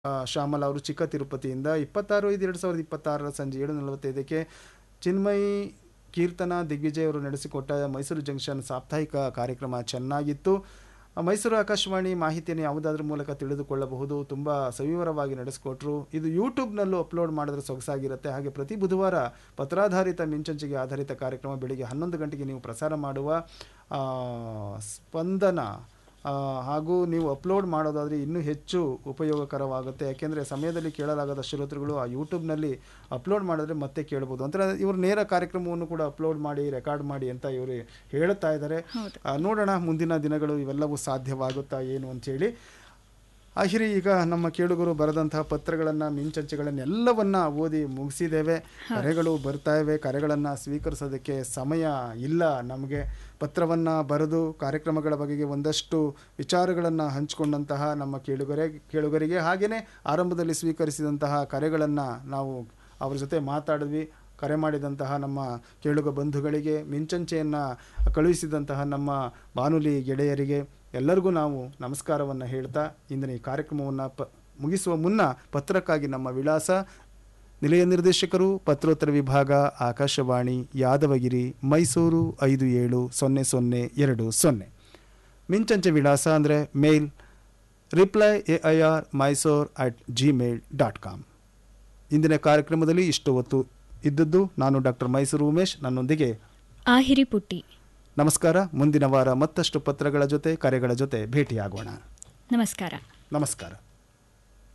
ಆ, ಶ್ಯಾಮಲ ಅವರು ಚಿಕ್ಕ ತಿರುಪತಿಯಿಂದ ಇಪ್ಪತ್ತಾರು ಐದು ಎರಡು ಸಾವಿರದ ಇಪ್ಪತ್ತಾರರ ಸಂಜೆ ಏಳು ನಲವತ್ತೈದಕ್ಕೆ ಚಿನ್ಮಯಿ ಕೀರ್ತನ ದಿಗ್ವಿಜಯ್ ಅವರು ನಡೆಸಿಕೊಟ್ಟ ಮೈಸೂರು ಜಂಕ್ಷನ್ ಸಾಪ್ತಾಹಿಕ ಕಾರ್ಯಕ್ರಮ ಚೆನ್ನಾಗಿತ್ತು ಆ, ಮೈಸೂರು ಆಕಾಶವಾಣಿ ಮಾಹಿತಿಯನ್ನು ಯಾವುದಾದ್ರೂ ಮೂಲಕ ತಿಳಿದುಕೊಳ್ಳಬಹುದು ತುಂಬ ಸವಿವರವಾಗಿ ನಡೆಸಿಕೊಟ್ರು ಇದು ಯೂಟ್ಯೂಬ್ನಲ್ಲೂ ಅಪ್ಲೋಡ್ ಮಾಡಿದ್ರೆ ಸೊಗಸಾಗಿರುತ್ತೆ ಹಾಗೆ ಪ್ರತಿ ಬುಧವಾರ ಪತ್ರಾಧಾರಿತ ಮಿಂಚಂಚಿಗೆ ಆಧಾರಿತ ಕಾರ್ಯಕ್ರಮ ಬೆಳಿಗ್ಗೆ ಹನ್ನೊಂದು ಗಂಟೆಗೆ ನೀವು ಪ್ರಸಾರ ಮಾಡುವ ಆ, ಸ್ಪಂದನ ಆ, ಹಾಗೂ ನೀವು ಅಪ್ಲೋಡ್ ಮಾಡೋದಾದರೆ ಇನ್ನೂ ಹೆಚ್ಚು ಉಪಯೋಗಕರವಾಗುತ್ತೆ ಯಾಕೆಂದರೆ ಸಮಯದಲ್ಲಿ ಕೇಳಲಾಗದ ಶ್ರೋತೃಗಳು ಆ ಯೂಟ್ಯೂಬ್ನಲ್ಲಿ ಅಪ್ಲೋಡ್ ಮಾಡಿದ್ರೆ ಮತ್ತೆ ಕೇಳ್ಬೋದು ಅಂದರೆ ಇವರು ನೇರ ಕಾರ್ಯಕ್ರಮವನ್ನು ಕೂಡ ಅಪ್ಲೋಡ್ ಮಾಡಿ ರೆಕಾರ್ಡ್ ಮಾಡಿ ಅಂತ ಇವರು ಹೇಳ್ತಾ ಇದ್ದಾರೆ ಹೌದು ಆ, ನೋಡೋಣ ಮುಂದಿನ ದಿನಗಳು ಇವೆಲ್ಲವೂ ಸಾಧ್ಯವಾಗುತ್ತಾ ಏನು ಅಂತೇಳಿ ಆಹಿರಿ ಈಗ ನಮ್ಮ ಕೇಳುಗರು ಬರೆದಂತಹ ಪತ್ರಗಳನ್ನು ಮಿಂಚಂಚೆಗಳನ್ನೆಲ್ಲವನ್ನ ಓದಿ ಮುಗಿಸಿದ್ದೇವೆ ಕರೆಗಳು ಬರ್ತಾ ಇವೆ ಕರೆಗಳನ್ನು ಸ್ವೀಕರಿಸೋದಕ್ಕೆ ಸಮಯ ಇಲ್ಲ ನಮಗೆ ಪತ್ರವನ್ನು ಬರೆದು ಕಾರ್ಯಕ್ರಮಗಳ ಬಗೆಗೆ ಒಂದಷ್ಟು ವಿಚಾರಗಳನ್ನು ಹಂಚಿಕೊಂಡಂತಹ ನಮ್ಮ ಕೇಳುಗರೆ ಕೇಳುಗರಿಗೆ ಹಾಗೆಯೇ ಆರಂಭದಲ್ಲಿ ಸ್ವೀಕರಿಸಿದಂತಹ ಕರೆಗಳನ್ನು ನಾವು ಅವ್ರ ಜೊತೆ ಮಾತಾಡಿದ್ವಿ ಕರೆ ಮಾಡಿದಂತಹ ನಮ್ಮ ಕೇಳುಗ ಬಂಧುಗಳಿಗೆ ಮಿಂಚಂಚೆಯನ್ನು ಕಳುಹಿಸಿದಂತಹ ನಮ್ಮ ಬಾನುಲಿ ಗೆಳೆಯರಿಗೆ ಎಲ್ಲರಿಗೂ ನಾವು ನಮಸ್ಕಾರವನ್ನು ಹೇಳ್ತಾ ಇಂದಿನ ಈ ಕಾರ್ಯಕ್ರಮವನ್ನು ಪ ಮುಗಿಸುವ ಮುನ್ನ ಪತ್ರಕ್ಕಾಗಿ ನಮ್ಮ ವಿಳಾಸ ನಿಲಯ ನಿರ್ದೇಶಕರು ಪತ್ರೋತ್ತರ ವಿಭಾಗ ಆಕಾಶವಾಣಿ ಯಾದವಗಿರಿ ಮೈಸೂರು ಐದು ಏಳು ಸೊನ್ನೆ ಸೊನ್ನೆ ಎರಡು ಸೊನ್ನೆ ಮಿಂಚಂಚೆ ವಿಳಾಸ ಅಂದರೆ mail reply A I R Mysore at Gmail dot com ಇಂದಿನ ಕಾರ್ಯಕ್ರಮದಲ್ಲಿ ಇಷ್ಟು ಹೊತ್ತು ಇದ್ದದ್ದು ನಾನು ಡಾಕ್ಟರ್ ಮೈಸೂರು ಉಮೇಶ್ ನನ್ನೊಂದಿಗೆ ಆಹಿರಿ ಪುಟ್ಟಿ ನಮಸ್ಕಾರ ಮುಂದಿನ ವಾರ ಮತ್ತಷ್ಟು ಪತ್ರಗಳ ಜೊತೆ ಕರೆಗಳ ಜೊತೆ ಭೇಟಿಯಾಗೋಣ ನಮಸ್ಕಾರ ನಮಸ್ಕಾರ